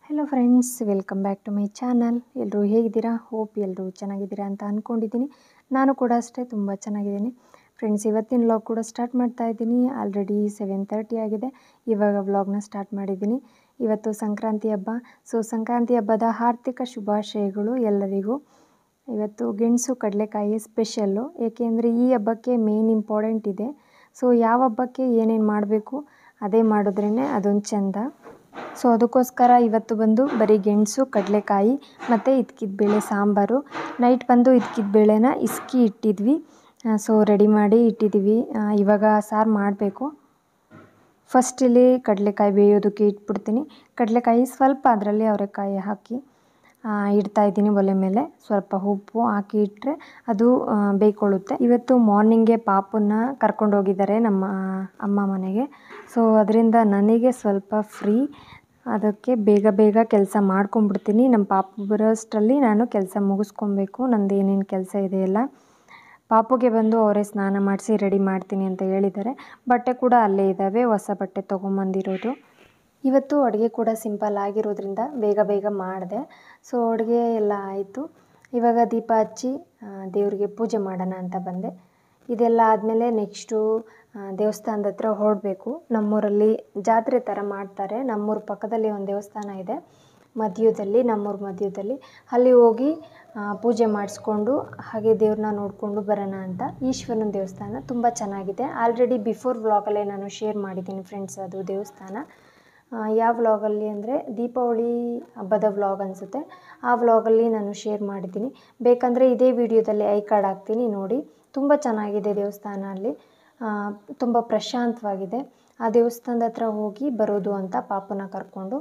hello friends welcome back to my channel ಎಲ್ಲರೂ ಹೇಗಿದ್ದೀರಾ hope ಎಲ್ಲರೂ ಚೆನ್ನಾಗಿದ್ದೀರಾ ಅಂತ ಅಂದ್ಕೊಂಡಿದ್ದೀನಿ ನಾನು ಕೂಡ ಅಷ್ಟೇ ತುಂಬ ಚೆನ್ನಾಗಿದ್ದೀನಿ ಫ್ರೆಂಡ್ಸ್ ಇವತ್ತಿನ ವ್ಲಾಗ್ ಕೂಡ ಸ್ಟಾರ್ಟ್ ಮಾಡ್ತಾ ಇದ್ದೀನಿ ಆಲ್ರೆಡಿ ಸೆವೆನ್ ತರ್ಟಿ ಆಗಿದೆ ಇವಾಗ ವ್ಲಾಗ್ನ ಸ್ಟಾರ್ಟ್ ಮಾಡಿದ್ದೀನಿ ಇವತ್ತು ಸಂಕ್ರಾಂತಿ ಹಬ್ಬ ಸೊ ಸಂಕ್ರಾಂತಿ ಹಬ್ಬದ ಆರ್ಥಿಕ ಶುಭಾಶಯಗಳು ಎಲ್ಲರಿಗೂ ಇವತ್ತು ಗೆಣಸು ಕಡಲೆಕಾಯಿ ಸ್ಪೆಷಲ್ಲು ಏಕೆಂದರೆ ಈ ಹಬ್ಬಕ್ಕೆ ಮೇನ್ ಇಂಪಾರ್ಟೆಂಟ್ ಇದೆ ಸೊ ಯಾವ ಹಬ್ಬಕ್ಕೆ ಏನೇನು ಮಾಡಬೇಕು ಅದೇ ಮಾಡಿದ್ರೇ ಅದೊಂದು ಚೆಂದ ಸೊ ಅದಕ್ಕೋಸ್ಕರ ಇವತ್ತು ಬಂದು ಬರೀ ಗೆಣಸು ಕಡಲೆಕಾಯಿ ಮತ್ತು ಇದ್ಕಿದ ಬೇಳೆ ಸಾಂಬಾರು ನೈಟ್ ಬಂದು ಇದ್ಕಿದ ಬೇಳೆನ ಇಸ್ಕಿ ಇಟ್ಟಿದ್ವಿ ಸೊ ರೆಡಿ ಮಾಡಿ ಇಟ್ಟಿದ್ದೀವಿ ಆ, ಇವಾಗ ಸಾರು ಮಾಡಬೇಕು ಫಸ್ಟ್ ಇಲ್ಲಿ ಕಡಲೆಕಾಯಿ ಬೇಯೋದಕ್ಕೆ ಇಟ್ಬಿಡ್ತೀನಿ ಕಡಲೆಕಾಯಿ ಸ್ವಲ್ಪ ಅದರಲ್ಲಿ ಅವರೆಕಾಯಿ ಹಾಕಿ ಆ, ಇಡ್ತಾ ಇದ್ದೀನಿ ಒಲೆ ಮೇಲೆ ಸ್ವಲ್ಪ ಉಪ್ಪು ಹಾಕಿ ಇಟ್ಟರೆ ಅದು ಆ, ಬೇಯ್ಕೊಳ್ಳುತ್ತೆ ಇವತ್ತು ಮಾರ್ನಿಂಗೆ ಪಾಪನ್ನ ಕರ್ಕೊಂಡು ಹೋಗಿದ್ದಾರೆ ನಮ್ಮ ಅಮ್ಮ ಮನೆಗೆ ಸೊ ಅದರಿಂದ ನನಗೆ ಸ್ವಲ್ಪ ಫ್ರೀ ಅದಕ್ಕೆ ಬೇಗ ಬೇಗ ಕೆಲಸ ಮಾಡ್ಕೊಂಬಿಡ್ತೀನಿ ನಮ್ಮ ಪಾಪು ಬರೋಷ್ಟರಲ್ಲಿ ನಾನು ಕೆಲಸ ಮುಗಿಸ್ಕೊಬೇಕು ನಂದು ಏನೇನು ಕೆಲಸ ಇದೆ ಎಲ್ಲ ಪಾಪುಗೆ ಬಂದು ಅವರೇ ಸ್ನಾನ ಮಾಡಿಸಿ ರೆಡಿ ಮಾಡ್ತೀನಿ ಅಂತ ಹೇಳಿದ್ದಾರೆ ಬಟ್ಟೆ ಕೂಡ ಅಲ್ಲೇ ಇದ್ದಾವೆ ಹೊಸ ಬಟ್ಟೆ ತೊಗೊಂಬಂದಿರೋದು ಇವತ್ತು ಅಡುಗೆ ಕೂಡ ಸಿಂಪಲ್ ಆಗಿರೋದ್ರಿಂದ ಬೇಗ ಬೇಗ ಮಾಡಿದೆ ಸೊ ಅಡುಗೆ ಎಲ್ಲ ಆಯಿತು ಇವಾಗ ದೀಪ ಹಚ್ಚಿ ಆ, ದೇವರಿಗೆ ಪೂಜೆ ಮಾಡೋಣ ಅಂತ ಬಂದೆ ಇದೆಲ್ಲ ಆದಮೇಲೆ ನೆಕ್ಸ್ಟು ದೇವಸ್ಥಾನದ ಹತ್ರ ಹೊರಡಬೇಕು ನಮ್ಮೂರಲ್ಲಿ ಜಾತ್ರೆ ಥರ ಮಾಡ್ತಾರೆ ನಮ್ಮೂರ ಪಕ್ಕದಲ್ಲಿ ಒಂದು ದೇವಸ್ಥಾನ ಇದೆ ಮಧ್ಯದಲ್ಲಿ ನಮ್ಮೂರ ಮಧ್ಯದಲ್ಲಿ ಅಲ್ಲಿ ಹೋಗಿ ಆ, ಪೂಜೆ ಮಾಡಿಸ್ಕೊಂಡು ಹಾಗೆ ದೇವ್ರನ್ನ ನೋಡಿಕೊಂಡು ಬರೋಣ ಅಂತ ಈಶ್ವರನ ದೇವಸ್ಥಾನ ತುಂಬ ಚೆನ್ನಾಗಿದೆ ಆಲ್ರೆಡಿ ಬಿಫೋರ್ ವ್ಲಾಗಲ್ಲೇ ನಾನು ಶೇರ್ ಮಾಡಿದ್ದೀನಿ ಫ್ರೆಂಡ್ಸ್ ಅದು ದೇವಸ್ಥಾನ ಆ, ಯಾವ ವ್ಲಾಗಲ್ಲಿ ಅಂದರೆ ದೀಪಾವಳಿ ಹಬ್ಬದ ವ್ಲಾಗ್ ಅನಿಸುತ್ತೆ ಆ ವ್ಲಾಗಲ್ಲಿ ನಾನು ಶೇರ್ ಮಾಡಿದ್ದೀನಿ ಬೇಕಂದರೆ ಇದೇ ವಿಡಿಯೋದಲ್ಲಿ ಐ ಕಾರ್ಡ್ ಹಾಕ್ತೀನಿ ನೋಡಿ ತುಂಬ ಚೆನ್ನಾಗಿದೆ ದೇವಸ್ಥಾನ ಅಲ್ಲಿ ಆ, ತುಂಬ ಪ್ರಶಾಂತವಾಗಿದೆ ಆ ದೇವಸ್ಥಾನದ ಹತ್ರ ಹೋಗಿ ಬರೋದು ಅಂತ ಪಾಪನ ಕರ್ಕೊಂಡು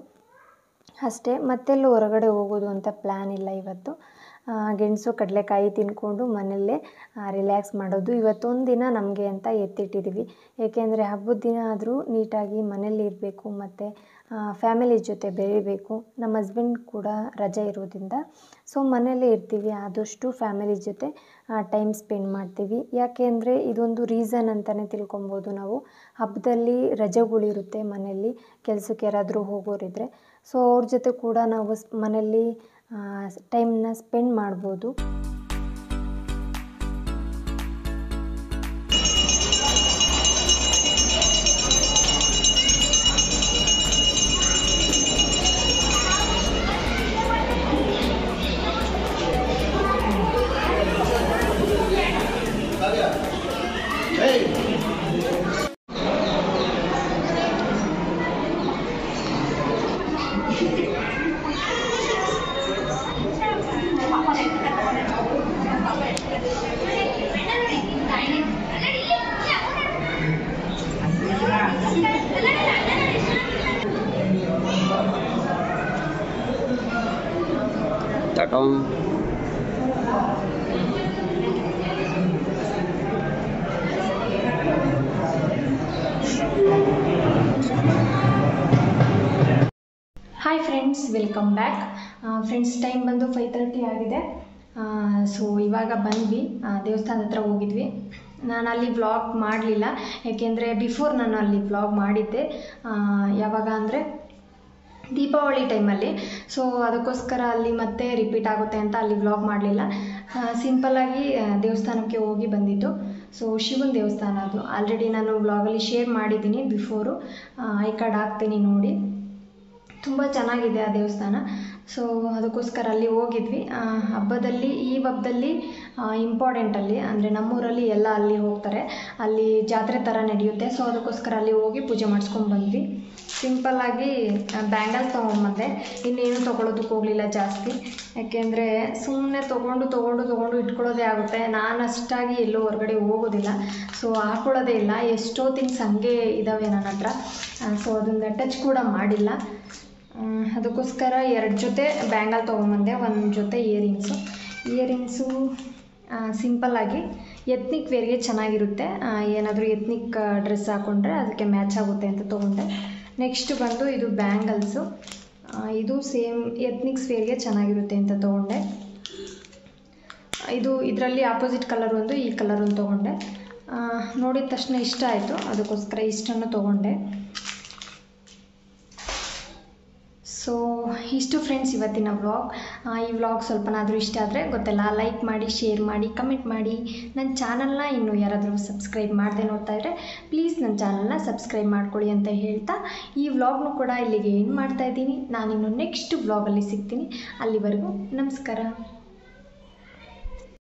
ಅಷ್ಟೇ ಮತ್ತೆಲ್ಲೂ ಹೊರಗಡೆ ಹೋಗೋದು ಅಂತ ಪ್ಲ್ಯಾನ್ ಇಲ್ಲ ಇವತ್ತು ಆ, ಗೆಣಸು ಕಡಲೆಕಾಯಿ ತಿನ್ಕೊಂಡು ಮನೆಯಲ್ಲೇ ರಿಲ್ಯಾಕ್ಸ್ ಮಾಡೋದು ಇವತ್ತೊಂದು ದಿನ ನಮಗೆ ಅಂತ ಎತ್ತಿಟ್ಟಿದ್ದೀವಿ ಏಕೆಂದರೆ ಹಬ್ಬದ ದಿನ ಆದರೂ ನೀಟಾಗಿ ಮನೇಲಿ ಇರಬೇಕು ಮತ್ತು ಫ್ಯಾಮಿಲಿ ಜೊತೆ ಬೆರೀಬೇಕು ನಮ್ಮ ಹಸ್ಬೆಂಡ್ ಕೂಡ ರಜೆ ಇರೋದ್ರಿಂದ ಸೊ ಮನೇಲೇ ಇರ್ತೀವಿ ಆದಷ್ಟು ಫ್ಯಾಮಿಲಿ ಜೊತೆ ಟೈಮ್ ಸ್ಪೆಂಡ್ ಮಾಡ್ತೀವಿ ಯಾಕೆಂದರೆ ಇದೊಂದು ರೀಸನ್ ಅಂತಲೇ ತಿಳ್ಕೊಬೋದು ನಾವು ಹಬ್ಬದಲ್ಲಿ ರಜೆಗಳಿರುತ್ತೆ ಮನೆಯಲ್ಲಿ ಕೆಲಸಕ್ಕೆ ಯಾರಾದರೂ ಹೋಗೋರಿದ್ರೆ ಸೊ ಅವ್ರ ಜೊತೆ ಕೂಡ ನಾವು ಸ್- ಮನೆಯಲ್ಲಿ ಟೈಮ್ನ ಸ್ಪೆಂಡ್ ಮಾಡ್ಬೋದು ತಟೋ hi friends welcome back friends time ಬಂದು ಫೈವ್ ತರ್ಟಿ ಆಗಿದೆ ಸೊ ಇವಾಗ ಬಂದ್ವಿ ಆ, ದೇವಸ್ಥಾನದ ಹತ್ರ ಹೋಗಿದ್ವಿ ನಾನು ಅಲ್ಲಿ ವ್ಲಾಗ್ ಮಾಡಲಿಲ್ಲ ಯಾಕೆಂದರೆ ಬಿಫೋರ್ ನಾನು ಅಲ್ಲಿ ವ್ಲಾಗ್ ಮಾಡಿದ್ದೆ ಆ, ಯಾವಾಗ ಅಂದರೆ ದೀಪಾವಳಿ ಟೈಮಲ್ಲಿ ಸೊ ಅದಕ್ಕೋಸ್ಕರ ಅಲ್ಲಿ ಮತ್ತೆ ರಿಪೀಟ್ ಆಗುತ್ತೆ ಅಂತ ಅಲ್ಲಿ ವ್ಲಾಗ್ ಮಾಡಲಿಲ್ಲ ಸಿಂಪಲ್ಲಾಗಿ ದೇವಸ್ಥಾನಕ್ಕೆ ಹೋಗಿ ಬಂದಿದ್ದು ಸೊ ಶಿವನ ದೇವಸ್ಥಾನ ಅದು ಆಲ್ರೆಡಿ ನಾನು ವ್ಲಾಗಲ್ಲಿ ಶೇರ್ ಮಾಡಿದ್ದೀನಿ ಬಿಫೋರು ಐ ಕಾರ್ಡ್ ಹಾಕ್ತೀನಿ ನೋಡಿ ತುಂಬ ಚೆನ್ನಾಗಿದೆ ಆ ದೇವಸ್ಥಾನ ಸೊ ಅದಕ್ಕೋಸ್ಕರ ಅಲ್ಲಿ ಹೋಗಿದ್ವಿ ಆ, ಹಬ್ಬದಲ್ಲಿ ಈ ಹಬ್ಬದಲ್ಲಿ ಇಂಪಾರ್ಟೆಂಟಲ್ಲಿ ಅಂದರೆ ನಮ್ಮೂರಲ್ಲಿ ಎಲ್ಲ ಅಲ್ಲಿ ಹೋಗ್ತಾರೆ ಅಲ್ಲಿ ಜಾತ್ರೆ ಥರ ನಡೆಯುತ್ತೆ ಸೊ ಅದಕ್ಕೋಸ್ಕರ ಅಲ್ಲಿ ಹೋಗಿ ಪೂಜೆ ಮಾಡಿಸ್ಕೊಂಡು ಬಂದ್ವಿ ಸಿಂಪಲ್ಲಾಗಿ ಬ್ಯಾಂಗಲ್ಸ್ ತೊಗೊಂಬಂದೆ ಇನ್ನೇನು ತೊಗೊಳೋದಕ್ಕೆ ಹೋಗಲಿಲ್ಲ ಜಾಸ್ತಿ ಯಾಕೆಂದರೆ ಸುಮ್ಮನೆ ತೊಗೊಂಡು ತೊಗೊಂಡು ತೊಗೊಂಡು ಇಟ್ಕೊಳ್ಳೋದೇ ಆಗುತ್ತೆ ನಾನು ಅಷ್ಟಾಗಿ ಎಲ್ಲೂ ಹೊರಗಡೆ ಹೋಗೋದಿಲ್ಲ ಸೊ ಹಾಕೊಳ್ಳೋದೇ ಇಲ್ಲ ಎಷ್ಟೋ ಥಿಂಗ್ಸ್ ಹಂಗೆ ಇದ್ದಾವೆ ನನ್ನ ಹತ್ರ ಸೊ ಅದನ್ನು ಟಚ್ ಕೂಡ ಮಾಡಿಲ್ಲ ಆ, ಅದಕ್ಕೋಸ್ಕರ ಎರಡು ಜೊತೆ ಬ್ಯಾಂಗಲ್ ತೊಗೊಂಬಂದೆ ಒಂದು ಜೊತೆ ಇಯರಿಂಗ್ಸು ಇಯರಿಂಗ್ಸು ಸಿಂಪಲ್ಲಾಗಿ ಎತ್ನಿಕ್ ವೇರ್ಗೆ ಚೆನ್ನಾಗಿರುತ್ತೆ ಏನಾದರೂ ಎತ್ನಿಕ್ ಡ್ರೆಸ್ ಹಾಕ್ಕೊಂಡ್ರೆ ಅದಕ್ಕೆ ಮ್ಯಾಚ್ ಆಗುತ್ತೆ ಅಂತ ತೊಗೊಂಡೆ ನೆಕ್ಸ್ಟ್ ಬಂದು ಇದು ಬ್ಯಾಂಗಲ್ಸು ಇದು ಸೇಮ್ ಎತ್ನಿಕ್ಸ್ ವೇರ್ಗೆ ಚೆನ್ನಾಗಿರುತ್ತೆ ಅಂತ ತೊಗೊಂಡೆ ಇದು ಇದರಲ್ಲಿ ಆಪೋಸಿಟ್ ಕಲರ್ ಒಂದು ಈ ಕಲರ್ ಒಂದು ತೊಗೊಂಡೆ ಆ, ನೋಡಿದ ತಕ್ಷಣ ಇಷ್ಟ ಆಯಿತು ಅದಕ್ಕೋಸ್ಕರ ಇಷ್ಟನ್ನು ತೊಗೊಂಡೆ ಸೊ ಇಷ್ಟು ಫ್ರೆಂಡ್ಸ್ ಇವತ್ತಿನ ವ್ಲಾಗ್ ಈ ವ್ಲಾಗ್ ಸ್ವಲ್ಪನಾದರೂ ಇಷ್ಟ ಆದರೆ ಗೊತ್ತಲ್ಲ ಲೈಕ್ ಮಾಡಿ ಶೇರ್ ಮಾಡಿ ಕಮೆಂಟ್ ಮಾಡಿ ನನ್ನ ಚಾನಲ್ನ ಇನ್ನು ಯಾರಾದರೂ ಸಬ್ಸ್ಕ್ರೈಬ್ ಮಾಡದೆ ನೋಡ್ತಾ ಇದ್ದರೆ ಪ್ಲೀಸ್ ನನ್ನ ಚಾನಲ್ನ ಸಬ್ಸ್ಕ್ರೈಬ್ ಮಾಡ್ಕೊಳ್ಳಿ ಅಂತ ಹೇಳ್ತಾ ಈ ವ್ಲಾಗ್ನು ಕೂಡ ಇಲ್ಲಿಗೆ ಏನು ಮಾಡ್ತಾ ಇದ್ದೀನಿ ನಾನಿನ್ನು ನೆಕ್ಸ್ಟ್ ವ್ಲಾಗಲ್ಲಿ ಸಿಗ್ತೀನಿ ಅಲ್ಲಿವರೆಗೂ ನಮಸ್ಕಾರ